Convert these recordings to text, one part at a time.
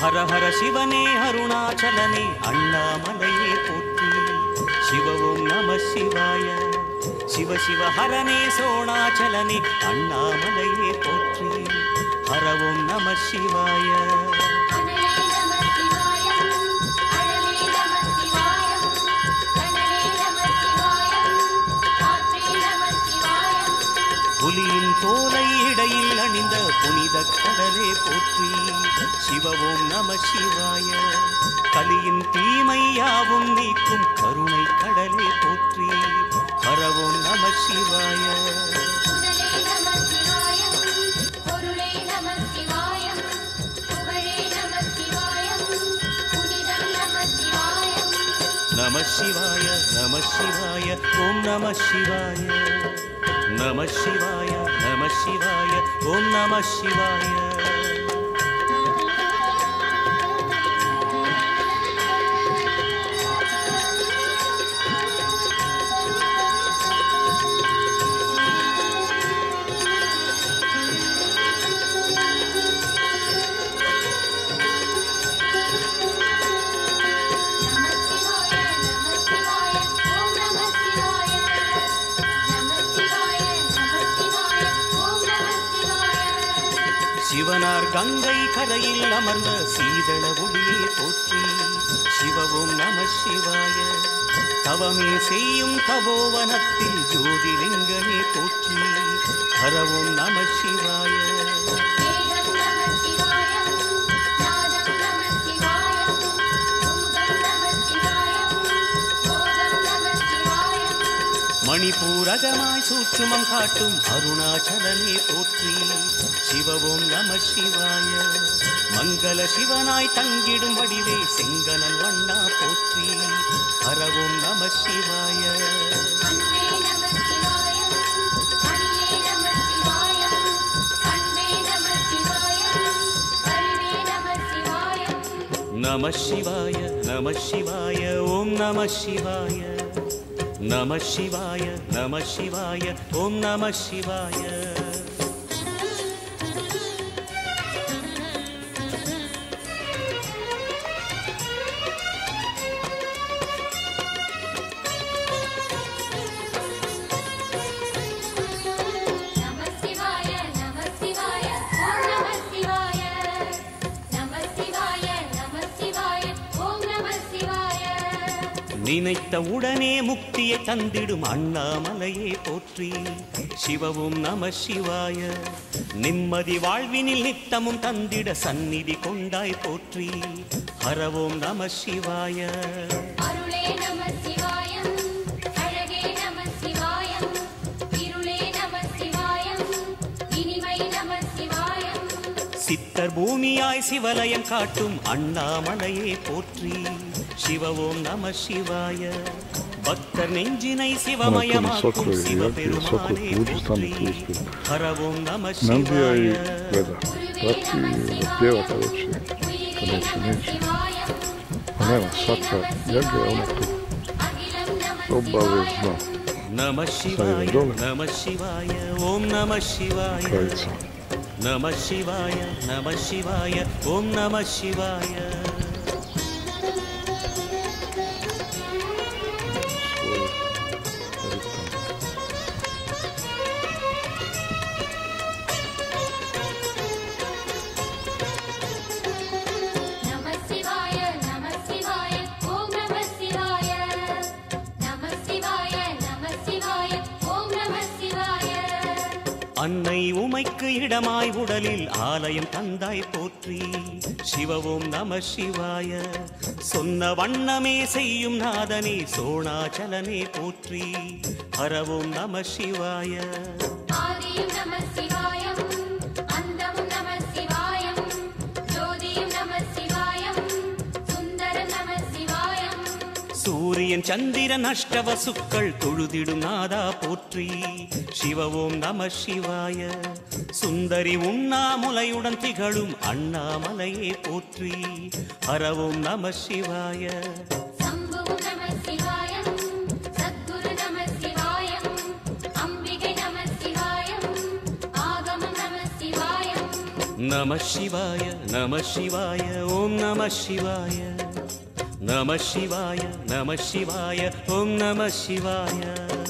ஹர ஹர சிவனே அருணாச்சலனே அண்ணாமலையே போற்றி சிவவும் நம சிவாய சிவ சிவ ஹரனே சோணாச்சலனே அண்ணாமலையே போற்றி ஹரவும் நம சிவாய அனலே நம சிவாயம் அழலே நம சிவாயம் கனலே நம சிவாயம் காற்றே நம சிவாயம் புலியின் தோலை இடையில் அணிந்த புனித கடலே போற்றி சிவவோம் நம சிவாய கலியின் தீமை யாவும் நீக்கும் கருணை கடலே போற்றி ஹரவோம் நம சிவாய உடலே நம சிவாயம் பொருளே நம சிவாயம் புகழே நம சிவாயம் புனிதம் நம சிவாயம் நம சிவாய நம சிவாய ஓம் நம சிவாய நம சிவாய நம சிவாய ஓம் நம சிவாய நம சிவாய நம சிவாய ஓம் நம சிவாய நம சிவாய நம சிவாய ஓம் நம சிவாய சிவனார் கங்கை கரையில் அமர்ந்த சீதள ஒளியே போற்றி சிவவும் நம சிவாய தவமே செய்யும் தபோவனத்தில் ஜோதிலிங்கமே போற்றி ஹரவும் நம சிவாய வேதம் நம சிவாயம் நாதம் நம சிவாயம் பூதம் நம சிவாயம் போதம் நம சிவாயம் மணிபூரகமாய் சூற்றுமம் காட்டும் அருணாச்சலனே போற்றி சிவவும் நம சிவாய மங்கள சிவனாய் தங்கிடும் வடிவே செங்கனல் வண்ணா போற்றி ஹரவும் நம சிவாய அன்பே நம சிவாயம் அணியே நம சிவாயம் அன்பே நம சிவாயம் அறிவே நம சிவாயம் நம சிவாய நம சிவாய ஓம் நம சிவாய நம சிவாய நம சிவாய ஓம் நம சிவாய நம சிவாய நம சிவாய ஓம் நம சிவாய நம சிவாய நம சிவாய ஓம் நம சிவாய நினைத்த உடனே முக்தியை தந்திடும் அண்ணாமலையே போற்றி சிவவும் நம சிவாய நிம்மதி வாழ்வினில் நித்தமும் தந்திட சந்நிதி கொண்டாய் போற்றி ஹரவோம் நம சிவாய அருளே நம சிவாயம் அழகே நம சிவாயம் இருளே நம சிவாயம் இனிமை நம சிவாயம் சித்தர் பூமியாய் சிவலயம் காட்டும் அண்ணாமலையே போற்றி சிவவோம் நம சிவாய பக்தர் நெஞ்சினை சிவமயமாக்கும் சிவபெருமானே போற்றி ஹரவோம் நம Nandija i சிவாய gleda, prati i pjeva kada će, kada će neće. A nema, svaka jaga je ona tu obavezno நம சிவாய dole. நம சிவாய ஓம் நம சிவாய krajica. நம சிவாய நம சிவாய ஓம் நம சிவாய Svoj ritam. நம சிவாய நம சிவாய ஓம் நம சிவாய நம சிவாய நம சிவாய ஓம் நம சிவாய அன்னை உமைக்கு இடமாய் உடலில் ஆலயம் தந்தாய் போற்றி சிவவோம் நம சிவாய சொன்ன வண்ணமே செய்யும் நாதனே சோணாச்சலனே போற்றி ஹரவோம் நம சிவாய ஆதியும் நம சிவாயம் அந்தமும் நம சிவாயம் ஜோதியும் நம சிவாயம் சுந்தரம் நம சிவாயம் சூரியன் சந்திரன் அஷ்டவசுக்கள் தொழுதிடும் நாதா போற்றி சிவவோம் நம சிவாய சுந்தரி உண்ணாமுலையுடன் திகழும் அண்ணாமலையே போற்றி ஹரவோம் நம சிவாய சம்புவும் நம சிவாயம் சத்குரு நம சிவாயம் அம்பிகை நம சிவாயம் ஆகமம் நம சிவாயம் நம சிவாய நம சிவாய ஓம் நம சிவாய நம சிவாய நம சிவாய ஓம் நம சிவாய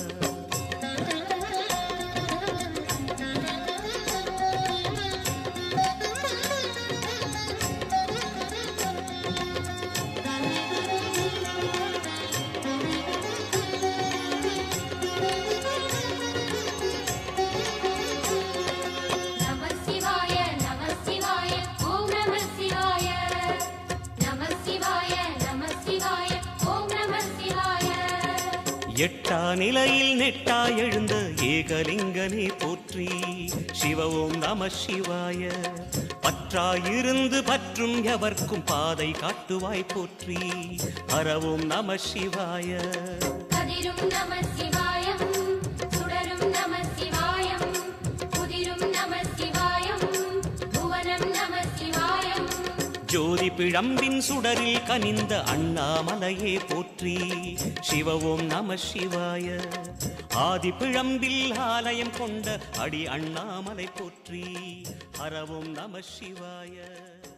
நம சிவாய நம சிவாய ஓம் நம சிவாய நம சிவாய நம சிவாய ஓம் நம சிவாய எட்டா நிலையில் நெட்டா எழுந்த ஏகலிங்கனே போற்றி சிவ ஓம் நம சிவாய பற்றாயிருந்து பற்றும் எவர்க்கும் பாதை காட்டுவாய் போற்றி ஹரவோம் நம சிவாய கதிரும் நம சிவாயம் சுடரும் நம சிவாயம் புதிரும் நம சிவாயம் புவனம் நம சிவாயம் ஜோதி பிழம்பின் சுடரில் கனிந்த அண்ணாமலையே போற்றி சிவவோம் நம சிவாய ஆதி பிழம்பில் ஆலயம் கொண்ட அடி அண்ணாமலை போற்றி ஹரவோம் நம சிவாய